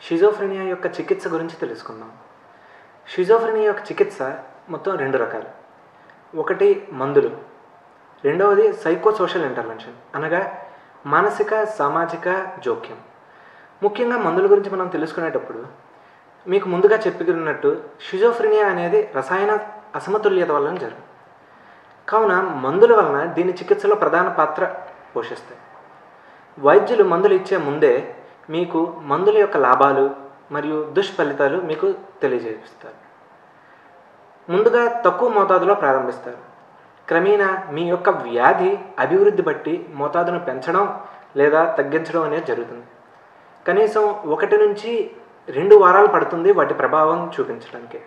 షిజోఫ్రెనియా యొక్క చికిత్స గురించి తెలుసుకుందాం షిజోఫ్రెనియా యొక్క చికిత్స మొత్తం రెండు రకాలు ఒకటి మందులు రెండవది సైకో సోషల్ ఇంటర్వెన్షన్ అనగా మానసిక సామాజిక జోక్యం ముఖ్యంగా మందుల గురించి మనం తెలుసుకునేటప్పుడు మీకు ముందుగా చెప్పుకున్నట్టు షిజోఫ్రెనియా అనేది రసాయన అసమతుల్యత వలన జరుగుతుంది కావున మందుల వలన దీని చికిత్సలో ప్రధాన పాత్ర పోషిస్తాయి వైద్యులు మందులు ఇచ్చే ముందే మీకు మందుల యొక్క లాభాలు మరియు దుష్ఫలితాలు మీకు తెలియజేస్తారు ముందుగా తక్కువ మోతాదులో ప్రారంభిస్తారు క్రమేణా మీ యొక్క వ్యాధి అభివృద్ధి బట్టి మోతాదును పెంచడం లేదా తగ్గించడం అనేది జరుగుతుంది కనీసం ఒకటి నుంచి రెండు వారాలు పడుతుంది వాటి ప్రభావం చూపించడానికి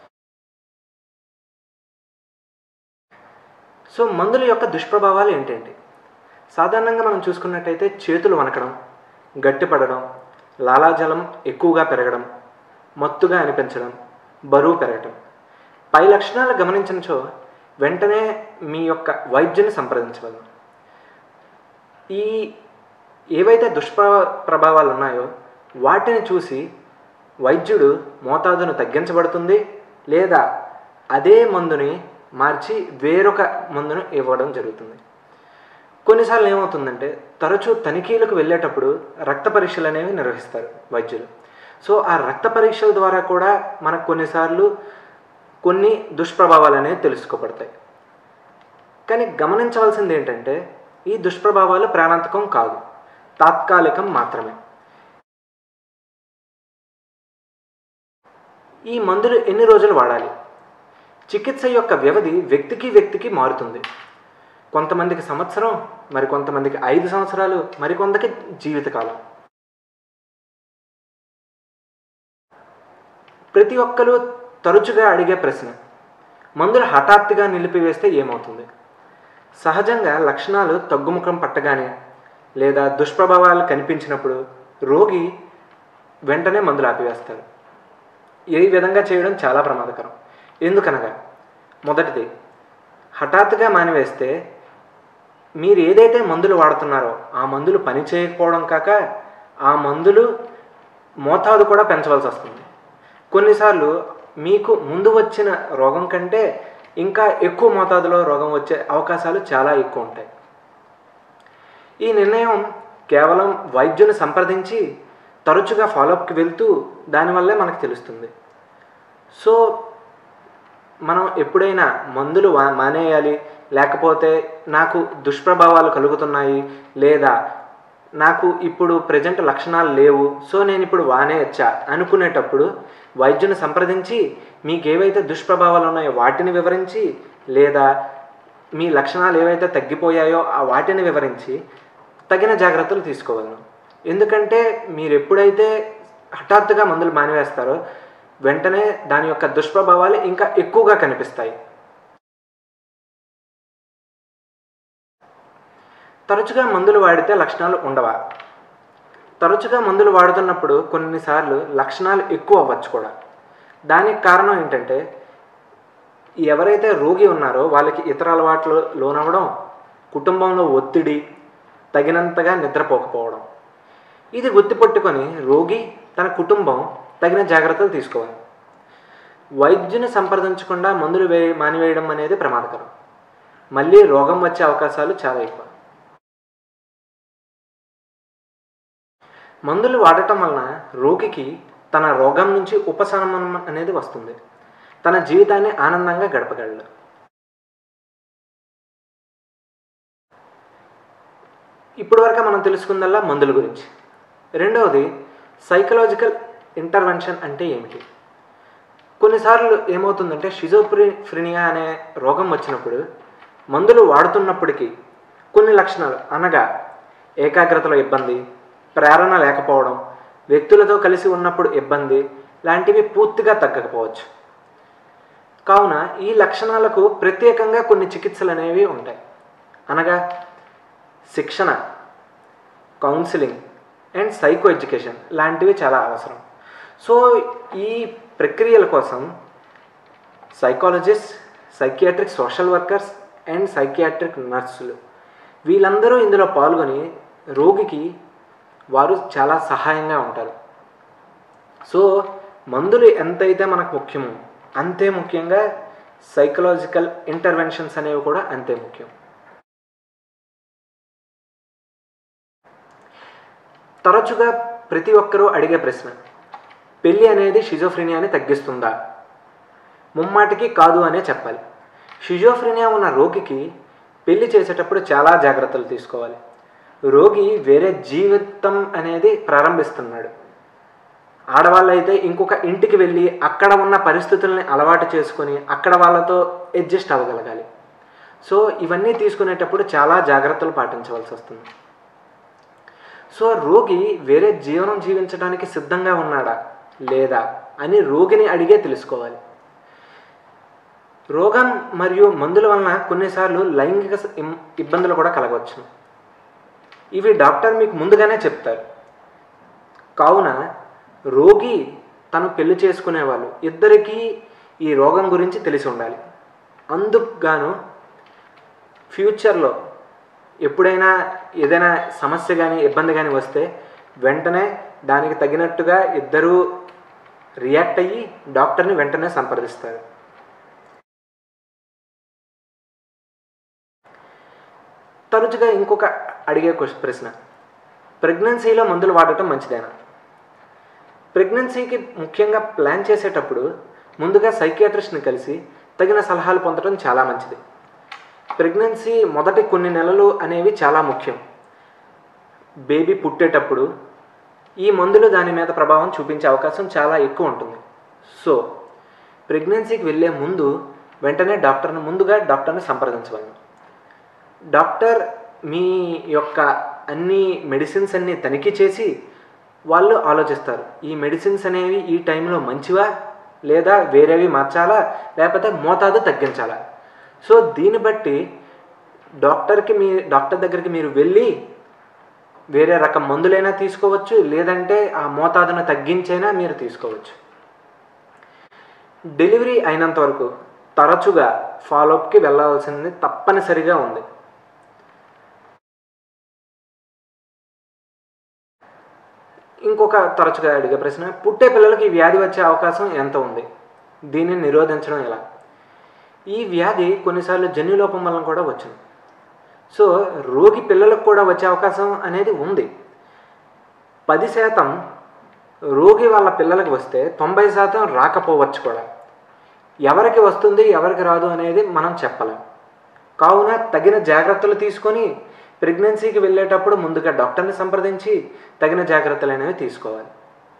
సో మందుల యొక్క దుష్ప్రభావాలు ఏంటంటి సాధారణంగా మనం చూసుకున్నట్టయితే చేతులు వనకడం గట్టిపడడం లాలాజలం ఎక్కువగా పెరగడం మత్తుగా అనిపించడం బరువు పెరగడం పై లక్షణాలు గమనించినచో వెంటనే మీ యొక్క వైద్యుని సంప్రదించవలను ఈ ఏవైతే దుష్ప్ర ప్రభావాలు ఉన్నాయో వాటిని చూసి వైద్యుడు మోతాదును తగ్గించబడుతుంది లేదా అదే మందుని మార్చి వేరొక మందును ఇవ్వడం జరుగుతుంది కొన్నిసార్లు ఏమవుతుందంటే తరచూ తనిఖీలకు వెళ్ళేటప్పుడు రక్త పరీక్షలు అనేవి నిర్వహిస్తారు వైద్యులు సో ఆ రక్త పరీక్షల ద్వారా కూడా మనకు కొన్నిసార్లు కొన్ని దుష్ప్రభావాలు అనేవి తెలుసుకోబడతాయి కానీ గమనించవలసింది ఏంటంటే ఈ దుష్ప్రభావాలు ప్రాణాంతకం కాదు తాత్కాలికం మాత్రమే ఈ మందులు ఎన్ని రోజులు వాడాలి చికిత్స యొక్క వ్యవధి వ్యక్తికి వ్యక్తికి మారుతుంది కొంతమందికి సంవత్సరం మరి కొంతమందికి ఐదు సంవత్సరాలు మరికొందకి జీవితకాలం ప్రతి ఒక్కరు తరచుగా అడిగే ప్రశ్న మందులు హఠాత్తుగా నిలిపివేస్తే ఏమవుతుంది సహజంగా లక్షణాలు తగ్గుముఖం పట్టగానే లేదా దుష్ప్రభావాలు కనిపించినప్పుడు రోగి వెంటనే మందులు ఆపివేస్తారు ఈ విధంగా చేయడం చాలా ప్రమాదకరం ఎందుకనగా మొదటిది హఠాత్తుగా మానివేస్తే మీరు ఏదైతే మందులు వాడుతున్నారో ఆ మందులు పని చేయకపోవడం కాక ఆ మందులు మోతాదు కూడా పెంచవలసి వస్తుంది కొన్నిసార్లు మీకు ముందు వచ్చిన రోగం కంటే ఇంకా ఎక్కువ మోతాదులో రోగం వచ్చే అవకాశాలు చాలా ఎక్కువ ఉంటాయి ఈ నిర్ణయం కేవలం వైద్యుని సంప్రదించి తరచుగా ఫాలోఅప్కి వెళ్తూ దానివల్లే మనకు తెలుస్తుంది సో మనం ఎప్పుడైనా మందులు వా మానేయాలి లేకపోతే నాకు దుష్ప్రభావాలు కలుగుతున్నాయి లేదా నాకు ఇప్పుడు ప్రజెంట్ లక్షణాలు లేవు సో నేను ఇప్పుడు వానేయచ్చా అనుకునేటప్పుడు వైద్యుని సంప్రదించి మీకు ఏవైతే దుష్ప్రభావాలు ఉన్నాయో వాటిని వివరించి లేదా మీ లక్షణాలు ఏవైతే తగ్గిపోయాయో ఆ వాటిని వివరించి తగిన జాగ్రత్తలు తీసుకోగలను ఎందుకంటే మీరు ఎప్పుడైతే హఠాత్తుగా మందులు మానివేస్తారో వెంటనే దాని యొక్క దుష్ప్రభావాలు ఇంకా ఎక్కువగా కనిపిస్తాయి తరచుగా మందులు వాడితే లక్షణాలు ఉండవా తరచుగా మందులు వాడుతున్నప్పుడు కొన్నిసార్లు లక్షణాలు ఎక్కువ అవ్వచ్చు కూడా దానికి కారణం ఏంటంటే ఎవరైతే రోగి ఉన్నారో వాళ్ళకి ఇతర అలవాట్లు లోనవ్వడం కుటుంబంలో ఒత్తిడి తగినంతగా నిద్రపోకపోవడం ఇది గుర్తుపట్టుకొని రోగి తన కుటుంబం తగిన జాగ్రత్తలు తీసుకోవాలి వైద్యుని సంప్రదించకుండా మందులు వే మానివేయడం అనేది ప్రమాదకరం మళ్ళీ రోగం వచ్చే అవకాశాలు చాలా ఎక్కువ మందులు వాడటం వలన రోగికి తన రోగం నుంచి ఉపశమనం అనేది వస్తుంది తన జీవితాన్ని ఆనందంగా గడపగలడు ఇప్పటి వరకు మనం తెలుసుకుందల్లా మందుల గురించి రెండవది సైకలాజికల్ ఇంటర్వెన్షన్ అంటే ఏమిటి కొన్నిసార్లు ఏమవుతుందంటే షిజోప్రి ఫ్రినియా అనే రోగం వచ్చినప్పుడు మందులు వాడుతున్నప్పటికీ కొన్ని లక్షణాలు అనగా ఏకాగ్రతలో ఇబ్బంది ప్రేరణ లేకపోవడం వ్యక్తులతో కలిసి ఉన్నప్పుడు ఇబ్బంది లాంటివి పూర్తిగా తగ్గకపోవచ్చు కావున ఈ లక్షణాలకు ప్రత్యేకంగా కొన్ని చికిత్సలు అనేవి ఉంటాయి అనగా శిక్షణ కౌన్సిలింగ్ అండ్ సైకో ఎడ్యుకేషన్ లాంటివి చాలా అవసరం సో ఈ ప్రక్రియల కోసం psychologist psychiatric social workers and psychiatric నర్సులు వీళ్ళందరూ ఇందులో పాల్గొని రోగికి వారు చాలా సహాయంగా ఉంటారు సో మందులు ఎంతైతే మనకు ముఖ్యమో అంతే ముఖ్యంగా సైకలాజికల్ ఇంటర్వెన్షన్స్ అనేవి కూడా అంతే ముఖ్యం తరచుగా ప్రతి ఒక్కరూ అడిగే ప్రశ్న పెళ్ళి అనేది షిజోఫ్రినియాని తగ్గిస్తుందా ముమ్మాటికి కాదు అనే చెప్పాలి షిజోఫ్రినియా ఉన్న రోగికి పెళ్లి చేసేటప్పుడు చాలా జాగ్రత్తలు తీసుకోవాలి రోగి వేరే జీవితం అనేది ప్రారంభిస్తున్నాడు ఆడవాళ్ళు అయితే ఇంకొక ఇంటికి వెళ్ళి అక్కడ ఉన్న పరిస్థితుల్ని అలవాటు చేసుకొని అక్కడ వాళ్ళతో అడ్జస్ట్ అవ్వగలగాలి సో ఇవన్నీ తీసుకునేటప్పుడు చాలా జాగ్రత్తలు పాటించవలసి వస్తుంది సో రోగి వేరే జీవనం జీవించడానికి సిద్ధంగా ఉన్నాడా లేదా అని రోగిని అడిగే తెలుసుకోవాలి రోగం మరియు మందుల వలన కొన్నిసార్లు లైంగిక స- ఇం- ఇబ్బందులు కూడా కలగవచ్చు ఇవి డాక్టర్ మీకు ముందుగానే చెప్తారు కావున రోగి తను పెళ్లి చేసుకునేవాళ్ళు ఇద్దరికీ ఈ రోగం గురించి తెలిసి ఉండాలి అందుకు గాను ఫ్యూచర్లో ఎప్పుడైనా ఏదైనా సమస్య కానీ ఇబ్బంది కానీ వస్తే వెంటనే దానికి తగినట్టుగా ఇద్దరూ రియాక్ట్ అయ్యి డాక్టర్ని వెంటనే సంప్రదిస్తారు తరచుగా ఇంకొక అడిగే క్వశ్చన్ ప్రశ్న ప్రెగ్నెన్సీలో మందులు వాడటం మంచిదేనా ప్రెగ్నెన్సీకి ముఖ్యంగా ప్లాన్ చేసేటప్పుడు ముందుగా సైకియాట్రిస్ట్ని కలిసి తగిన సలహాలు పొందడం చాలా మంచిది ప్రెగ్నెన్సీ మొదటి కొన్ని నెలలు అనేవి చాలా ముఖ్యం బేబీ పుట్టేటప్పుడు ఈ మందులు దాని మీద ప్రభావం చూపించే అవకాశం చాలా ఎక్కువ ఉంటుంది సో ప్రెగ్నెన్సీకి వెళ్ళే ముందు వెంటనే డాక్టర్ని ముందుగా డాక్టర్ని సంప్రదించవలను డాక్టర్ మీ యొక్క అన్ని మెడిసిన్స్ అన్ని తనిఖీ చేసి వాళ్ళు ఆలోచిస్తారు ఈ మెడిసిన్స్ అనేవి ఈ టైంలో మంచివా లేదా వేరేవి మార్చాలా లేకపోతే మోతాదు తగ్గించాలా సో దీన్ని బట్టి డాక్టర్కి మీ డాక్టర్ దగ్గరికి మీరు వెళ్ళి వేరే రకం మందులైనా తీసుకోవచ్చు లేదంటే ఆ మోతాదును తగ్గించైనా మీరు తీసుకోవచ్చు డెలివరీ అయినంత వరకు తరచుగా ఫాలోఅప్కి వెళ్ళాల్సింది తప్పనిసరిగా ఉంది ఇంకొక తరచుగా అడిగే ప్రశ్న పుట్టే పిల్లలకి ఈ వ్యాధి వచ్చే అవకాశం ఎంత ఉంది దీనిని నిరోధించడం ఎలా ఈ వ్యాధి కొన్నిసార్లు జన్యులోపం వలన కూడా వచ్చింది సో రోగి పిల్లలకు కూడా వచ్చే అవకాశం అనేది ఉంది పది శాతం రోగి వాళ్ళ పిల్లలకు వస్తే తొంభై శాతం రాకపోవచ్చు కూడా ఎవరికి వస్తుంది ఎవరికి రాదు అనేది మనం చెప్పలేం కావున తగిన జాగ్రత్తలు తీసుకొని ప్రెగ్నెన్సీకి వెళ్ళేటప్పుడు ముందుగా డాక్టర్ని సంప్రదించి తగిన జాగ్రత్తలు అనేవి తీసుకోవాలి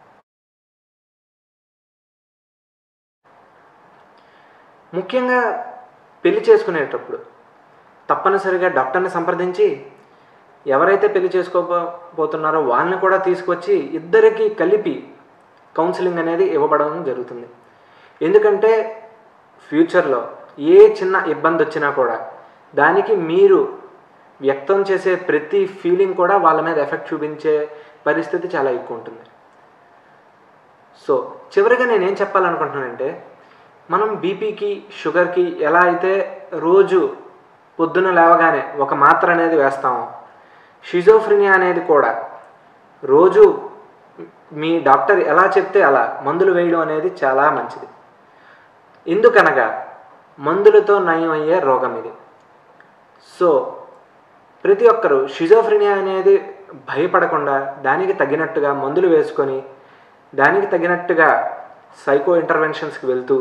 ముఖ్యంగా పెళ్లి చేసుకునేటప్పుడు తప్పనిసరిగా డాక్టర్ని సంప్రదించి ఎవరైతే పెళ్లి చేసుకోబోతున్నారో వాళ్ళని కూడా తీసుకొచ్చి ఇద్దరికి కలిపి కౌన్సిలింగ్ అనేది ఇవ్వబడడం జరుగుతుంది ఎందుకంటే ఫ్యూచర్లో ఏ చిన్న ఇబ్బంది వచ్చినా కూడా దానికి మీరు వ్యక్తం చేసే ప్రతి ఫీలింగ్ కూడా వాళ్ళ మీద ఎఫెక్ట్ చూపించే పరిస్థితి చాలా ఎక్కువ ఉంటుంది సో చివరిగా నేనేం చెప్పాలనుకుంటున్నానంటే మనం బీపీకి షుగర్కి ఎలా అయితే రోజు పొద్దున లేవగానే ఒక మాత్ర అనేది వేస్తామో షిజోఫ్రినియా అనేది కూడా రోజు మీ డాక్టర్ ఎలా చెప్తే అలా మందులు వేయడం అనేది చాలా మంచిది ఎందుకనగా మందులతో నయం అయ్యే రోగం ఇది సో ప్రతి ఒక్కరూ షిజోఫ్రినియా అనేది భయపడకుండా దానికి తగినట్టుగా మందులు వేసుకొని దానికి తగినట్టుగా సైకో ఇంటర్వెన్షన్స్కి వెళ్తూ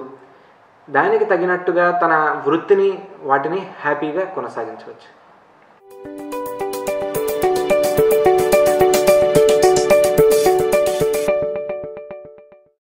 దానికి తగినట్టుగా తన వృత్తిని వాటిని హ్యాపీగా కొనసాగించవచ్చు